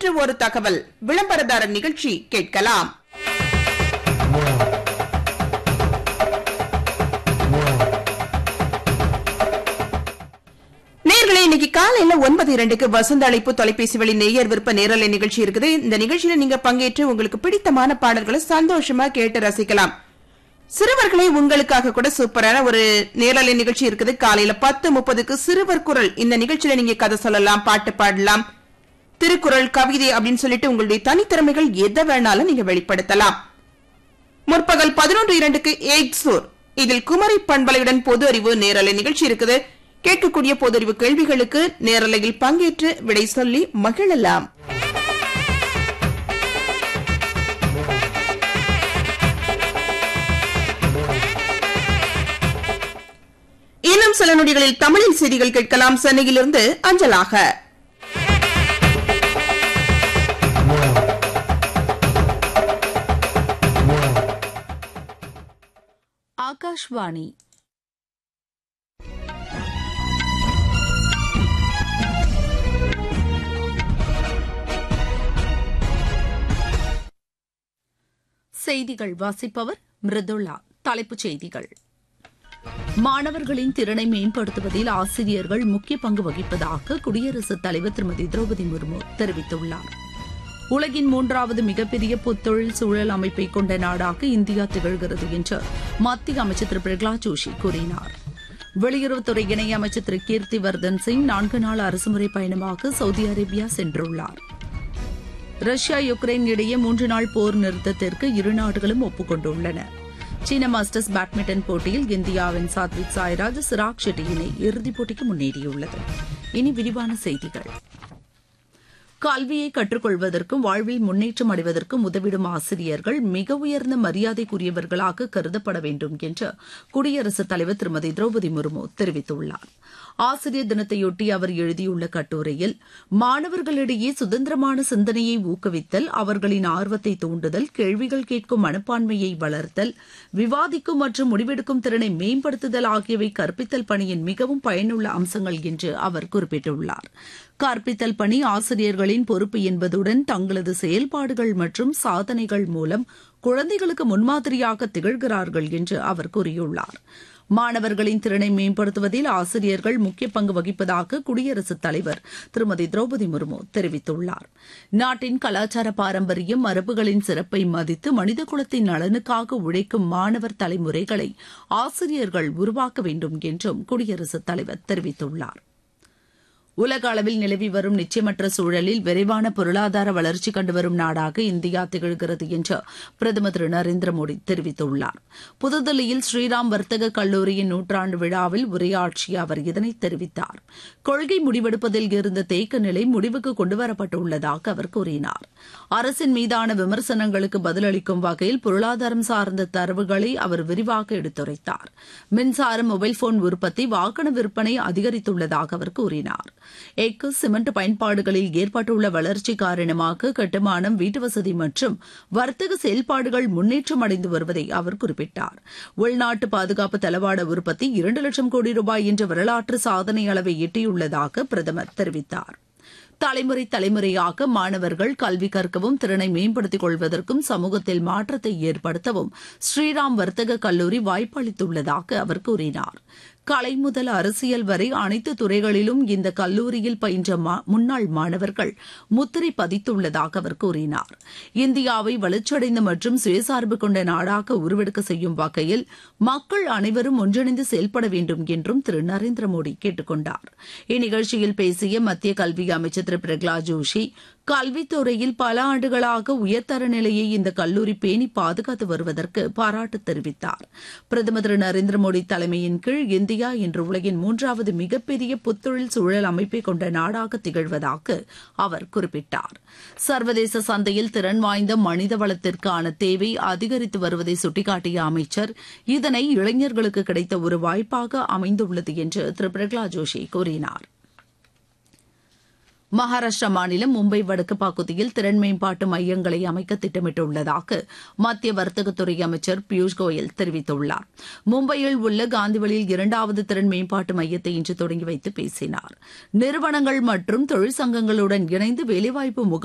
இன்று ஒரு தகவல் விளம்பரதாரர் நிகழ்ச்சி கேட்கலாம் நேர்களே இன்னைக்கு காலையில ஒன்பது இரண்டுக்கு வசந்த அழைப்பு தொலைபேசி வழி நேயர் விருப்ப நேரலை நிகழ்ச்சி இருக்குது இந்த நிகழ்ச்சியில நீங்க பங்கேற்று உங்களுக்கு பிடித்தமான பாடல்களை சந்தோஷமா கேட்டு ரசிக்கலாம் சிறுவர்களே உங்களுக்காக கூட சூப்பரான ஒரு நேரலை நிகழ்ச்சி இருக்குது காலையில பத்து முப்பதுக்கு சிறுவர் குரல் இந்த நிகழ்ச்சியில நீங்க கதை சொல்லலாம் பாட்டு பாடலாம் திருக்குறள் கவிதை அப்படின்னு சொல்லிட்டு உங்களுடைய தனித்திறமைகள் எதை வேணாலும் நீங்க வெளிப்படுத்தலாம் முற்பகல் பதினொன்று இரண்டுக்கு எய்ட்ஸோர் இதில் குமரி பண்பலையுடன் பொது அறிவு நேரலை நிகழ்ச்சி இருக்குது கேட்கக்கூடிய பொது அறிவு கேள்விகளுக்கு நேரலையில் பங்கேற்று விடை சொல்லி மகிழலாம் இன்னும் சில நொடிகளில் தமிழில் செய்திகள் கேட்கலாம் சென்னையிலிருந்து அஞ்சலாக ஆகாஷ்வாணி செய்திகள் வாசிப்பவர் மிருதுளா தலைப்புச் செய்திகள் மாணவர்களின் திறனை மேம்படுத்துவதில் ஆசிரியர்கள் முக்கிய பங்கு வகிப்பதாக குடியரசுத் தலைவர் திருமதி திரௌபதி முர்மு தெரிவித்துள்ளார் உலகின் மூன்றாவது மிகப்பெரிய புத்தொழில் சூழல் அமைப்பை கொண்ட நாடாக இந்தியா திகழ்கிறது என்று மத்திய அமைச்சர் திரு பிரகலாத் ஜோஷி கூறினார் வெளியுறவுத்துறை இணையமைச்சர் திரு கீர்த்தி வர்தன் சிங் நான்கு நாள் அரசுமுறை பயணமாக சவுதி அரேபியா சென்றுள்ளார் ரஷ்யா யுக்ரைன் இடையே மூன்று நாள் போர் நிறுத்தத்திற்கு இரு நாடுகளும் ஒப்புக்கொண்டுள்ளன சீன மாஸ்டர்ஸ் பேட்மிண்டன் போட்டியில் இந்தியாவின் சாத்விக் சாய்ராஜ் சிராக் ஷெட்டி இணை இறுதிப் போட்டிக்கு முன்னேறியுள்ளது இனி விரிவான செய்திகள் கல்வியை கற்றுக்கொள்வதற்கும் வாழ்வில் முன்னேற்றம் அடைவதற்கும் உதவிடும் ஆசிரியர்கள் மிக உயர்ந்த மரியாதைக்குரியவர்களாக கருதப்பட வேண்டும் என்று குடியரசுத் தலைவர் திருமதி திரௌபதி முர்மு தெரிவித்துள்ளார் ஆசிரியர் தினத்தையொட்டி அவர் எழுதியுள்ள கட்டுரையில் மாணவர்களிடையே சுதந்திரமான சிந்தனையை ஊக்குவித்தல் அவர்களின் ஆர்வத்தை தூண்டுதல் கேள்விகள் கேட்கும் மனப்பான்மையை வளர்த்தல் விவாதிக்கும் மற்றும் முடிவெடுக்கும் திறனை மேம்படுத்துதல் ஆகியவை கற்பித்தல் பணியின் மிகவும் பயனுள்ள அம்சங்கள் என்று அவர் குறிப்பிட்டுள்ளார் கற்பித்தல் பணி ஆசிரியர்களின் பொறுப்பு என்பதுடன் தங்களது செயல்பாடுகள் மற்றும் சாதனைகள் மூலம் குழந்தைகளுக்கு முன்மாதிரியாக திகழ்கிறார்கள் என்று அவர் கூறியுள்ளார் மாணவர்களின் திறனை மேம்படுத்துவதில் ஆசிரியர்கள் முக்கிய பங்கு வகிப்பதாக குடியரசுத் தலைவர் திருமதி திரௌபதி முர்மு தெரிவித்துள்ளார் நாட்டின் கலாச்சார பாரம்பரியம் மரபுகளின் சிறப்பை மதித்து மனித குலத்தின் நலனுக்காக உழைக்கும் மாணவர் தலைமுறைகளை ஆசிரியர்கள் உருவாக்க வேண்டும் என்றும் குடியரசுத் தலைவர் தெரிவித்துள்ளார் உலக அளவில் நிலவி வரும் நிச்சயமற்ற சூழலில் விரைவான பொருளாதார வளர்ச்சி கண்டுவரும் நாடாக இந்தியா திகழ்கிறது என்று பிரதமர் திரு நரேந்திர மோடி தெரிவித்துள்ளார் புதுதில்லியில் ஸ்ரீராம் வர்த்தக கல்லூரியின் நூற்றாண்டு விழாவில் உரையாற்றிய அவர் இதனை தெரிவித்தார் கொள்கை முடிவெடுப்பதில் இருந்த தேக்க நிலை முடிவுக்கு கொண்டுவரப்பட்டுள்ளதாக அவர் கூறினார் அரசின் மீதான விமர்சனங்களுக்கு பதிலளிக்கும் வகையில் பொருளாதாரம் சார்ந்த தரவுகளை அவர் விரிவாக எடுத்துரைத்தார் மின்சாரம் மொபைல் போன் உற்பத்தி வாகன விற்பனை அதிகரித்துள்ளதாக அவர் கூறினார் எஃகு சிமெண்ட் பயன்பாடுகளில் ஏற்பட்டுள்ள வளர்ச்சி காரணமாக கட்டுமானம் வீட்டுவசதி மற்றும் வர்த்தக செயல்பாடுகள் முன்னேற்றம் அடைந்து வருவதை அவர் குறிப்பிட்டார் உள்நாட்டு பாதுகாப்பு தளவாட உற்பத்தி இரண்டு லட்சம் கோடி ரூபாய் என்ற வரலாற்று சாதனை அளவை எட்டியுள்ளதாக பிரதமர் தெரிவித்தார் தலைமுறை தலைமுறையாக மாணவர்கள் கல்வி கற்கவும் திறனை மேம்படுத்திக் கொள்வதற்கும் சமூகத்தில் மாற்றத்தை ஏற்படுத்தவும் ஸ்ரீராம் வர்த்தக கல்லூரி வாய்ப்பளித்துள்ளதாக அவர் கூறினார் கலை முதல் அரசியல் வரை அனைத்து துறைகளிலும் இந்த கல்லூரியில் பயின்ற முன்னாள் மாணவர்கள் முத்திரை பதித்துள்ளதாக அவர் கூறினார் இந்தியாவை வளர்ச்சியடைந்த மற்றும் சுயசார்பு கொண்ட நாடாக உருவெடுக்க செய்யும் வகையில் மக்கள் அனைவரும் ஒன்றிணைந்து செயல்பட வேண்டும் என்றும் திரு நரேந்திர மோடி கேட்டுக் கொண்டார் இந்நிகழ்ச்சியில் பேசிய மத்திய கல்வி அமைச்சர் திரு பிரகலாத் ஜோஷி கல்வித்துறையில் பல ஆண்டுகளாக உயர்தர நிலையை இந்த கல்லூரி பேணி பாதுகாத்து வருவதற்கு பாராட்டு தெரிவித்தார் பிரதமர் திரு நரேந்திர மோடி தலைமையின் கீழ் இந்தியா இன்று உலகின் மூன்றாவது மிகப்பெரிய புத்தொழில் சூழல் அமைப்பை கொண்ட நாடாக திகழ்வதாக அவர் குறிப்பிட்டார் சர்வதேச சந்தையில் திறன் வாய்ந்த மனித வளத்திற்கான தேவை அதிகரித்து வருவதை சுட்டிக்காட்டிய அமைச்சர் இதனை இளைஞர்களுக்கு கிடைத்த ஒரு வாய்ப்பாக அமைந்துள்ளது என்று திரு பிரகலாத் ஜோஷி கூறினார் மகாராஷ்டிரா மாநிலம் மும்பை வடக்கு பகுதியில் திறன் மேம்பாட்டு மையங்களை அமைக்க திட்டமிட்டுள்ளதாக மத்திய வர்த்தகத்துறை அமைச்சர் பியூஷ் கோயல் தெரிவித்துள்ளார் மும்பையில் உள்ள காந்திவழியில் இரண்டாவது திறன் மேம்பாட்டு மையத்தை இன்று தொடங்கி வைத்து பேசினார் நிறுவனங்கள் மற்றும் தொழிற்சங்கங்களுடன் இணைந்து வேலைவாய்ப்பு முகாம்